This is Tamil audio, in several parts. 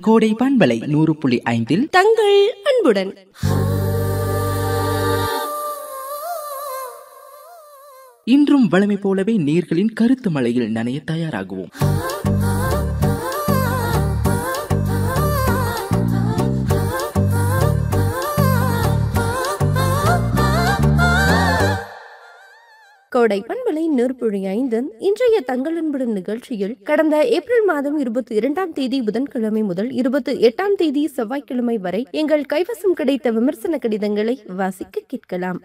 கோடை பண்பலை நூறு புள்ளி ஐந்தில் தங்கள் அன்புடன் இன்றும் வழமை போலவே நீர்களின் கருத்து மழையில் நனைய தயாராகுவோம் கோடை பண்பலை நூற்புழி ஐந்து இன்றைய தங்கள் அன்புடன் நிகழ்ச்சியில் கடந்த ஏப்ரல் மாதம் இருபத்தி இரண்டாம் தேதி புதன்கிழமை முதல் இருபத்தி எட்டாம் தேதி செவ்வாய்க்கிழமை வரை எங்கள் கைவசம் கிடைத்த விமர்சன கடிதங்களை வாசிக்க கேட்கலாம்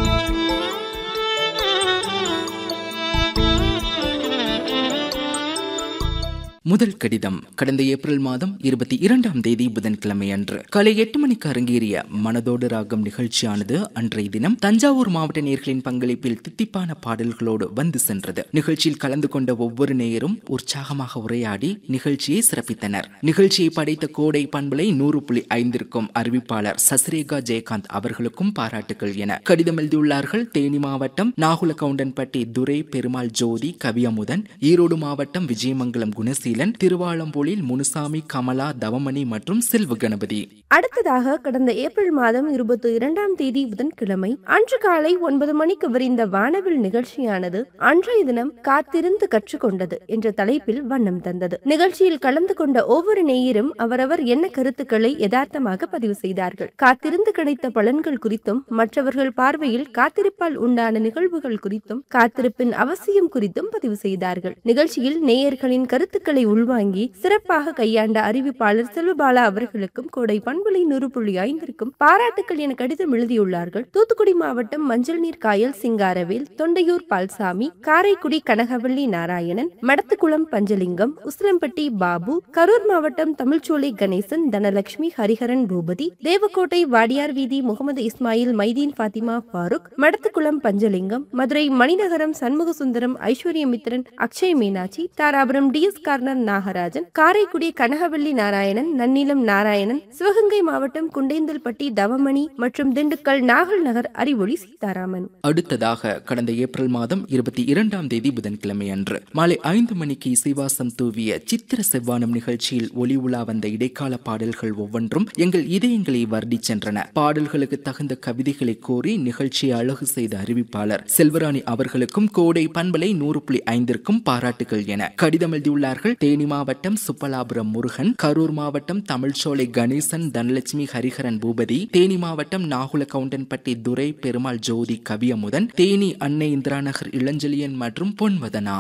முதல் கடிதம் கடந்த ஏப்ரல் மாதம் இருபத்தி இரண்டாம் தேதி புதன்கிழமை அன்று காலை எட்டு மணிக்கு அரங்கேறிய மனதோடு ராகம் நிகழ்ச்சியானது அன்றைய தினம் தஞ்சாவூர் மாவட்ட நேர்களின் பங்களிப்பில் தித்திப்பான பாடல்களோடு வந்து சென்றது நிகழ்ச்சியில் கலந்து கொண்ட ஒவ்வொரு நேயரும் உற்சாகமாக உரையாடி நிகழ்ச்சியை சிறப்பித்தனர் நிகழ்ச்சியை படைத்த கோடை பண்பலை நூறு புள்ளி ஐந்திற்கும் அறிவிப்பாளர் சசிரேகா ஜெயகாந்த் அவர்களுக்கும் பாராட்டுகள் என கடிதம் எழுதியுள்ளார்கள் தேனி மாவட்டம் நாகுல கவுண்டன்பட்டி துரை பெருமாள் ஜோதி கவியமுதன் ஈரோடு மாவட்டம் விஜயமங்கலம் குணசீலன் திருவாளம்பூலில் முனுசாமி கமலா தவமணி மற்றும் செல்வ கணபதி அடுத்ததாக கடந்த ஏப்ரல் மாதம் இருபத்தி இரண்டாம் தேதி புதன்கிழமை அன்று காலை ஒன்பது மணிக்கு விரிந்த வானவில் நிகழ்ச்சியானது அன்றைய தினம் காத்திருந்து கற்றுக்கொண்டது என்ற தலைப்பில் வண்ணம் தந்தது நிகழ்ச்சியில் கலந்து கொண்ட ஒவ்வொரு நேயரும் அவரவர் என்ன கருத்துக்களை யதார்த்தமாக பதிவு செய்தார்கள் காத்திருந்து கிடைத்த பலன்கள் குறித்தும் மற்றவர்கள் பார்வையில் காத்திருப்பால் உண்டான நிகழ்வுகள் குறித்தும் காத்திருப்பின் அவசியம் குறித்தும் பதிவு செய்தார்கள் நிகழ்ச்சியில் நேயர்களின் கருத்துக்களை உள்வாங்கி சிறப்பாக கையாண்ட அறிவிப்பாளர் செல்வபாலா அவர்களுக்கும் கோடை பண்புலை நூறு புள்ளி ஐந்திற்கும் பாராட்டுக்கள் என கடிதம் எழுதியுள்ளார்கள் தூத்துக்குடி மாவட்டம் மஞ்சள் நீர் காயல் சிங்காரவேல் தொண்டையூர் பால்சாமி காரைக்குடி கனகவள்ளி நாராயணன் மடத்துக்குளம் பஞ்சலிங்கம் உசிலம்பட்டி பாபு கரூர் மாவட்டம் தமிழ்ச்சோலை கணேசன் தனலட்சுமி ஹரிஹரன் பூபதி தேவக்கோட்டை வாடியார் வீதி முகமது இஸ்மாயில் மைதீன் பாத்திமா ஃபாரூக் மடத்துக்குளம் பஞ்சலிங்கம் மதுரை மணிநகரம் சண்முக சுந்தரம் ஐஸ்வர்யமித்திரன் அக்ஷய் மீனாட்சி தாராபுரம் டிஎஸ் கார்னர் நாகராஜன் காரைக்குடி கனகவள்ளி நாராயணன் நன்னிலம் நாராயணன் சிவகங்கை மாவட்டம் குண்டேந்தல்பட்டி தவமணி மற்றும் திண்டுக்கல் நாகல் நகர் அறிவொளி சீதாராமன் அடுத்ததாக கடந்த ஏப்ரல் மாதம் இருபத்தி இரண்டாம் தேதி புதன்கிழமை அன்று மாலை ஐந்து மணிக்கு இசைவாசம் தூவிய சித்திர செவ்வானம் நிகழ்ச்சியில் ஒளி உலா வந்த இடைக்கால பாடல்கள் ஒவ்வொன்றும் எங்கள் இதயங்களை வருடி சென்றன பாடல்களுக்கு தகுந்த கவிதைகளை கோரி நிகழ்ச்சியை அழகு செய்த அறிவிப்பாளர் செல்வராணி அவர்களுக்கும் கோடை பண்பலை நூறு புள்ளி ஐந்திற்கும் பாராட்டுகள் என கடிதம் எழுதியுள்ளார்கள் தேனி மாவட்டம் சுப்பலாபுரம் முருகன் கரூர் மாவட்டம் தமிழ்ச்சோலை கணேசன் தனலட்சுமி ஹரிஹரன் பூபதி தேனி மாவட்டம் நாகுல கவுண்டன்பட்டி துரை பெருமாள் ஜோதி கவியமுதன் தேனி அன்னை இந்திரா நகர் இளஞ்செழியன் மற்றும் பொன்வதனா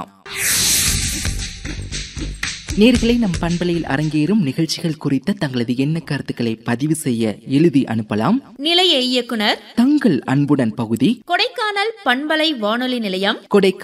நேர்களை நம் பண்பலையில் அரங்கேறும் நிகழ்ச்சிகள் குறித்த தங்களது எண்ண கருத்துக்களை பதிவு செய்ய எழுதி அனுப்பலாம் நிலைய இயக்குனர் தங்கள் அன்புடன் பகுதி கொடைக்கானல் பண்பலை வானொலி நிலையம் கொடைக்கானல்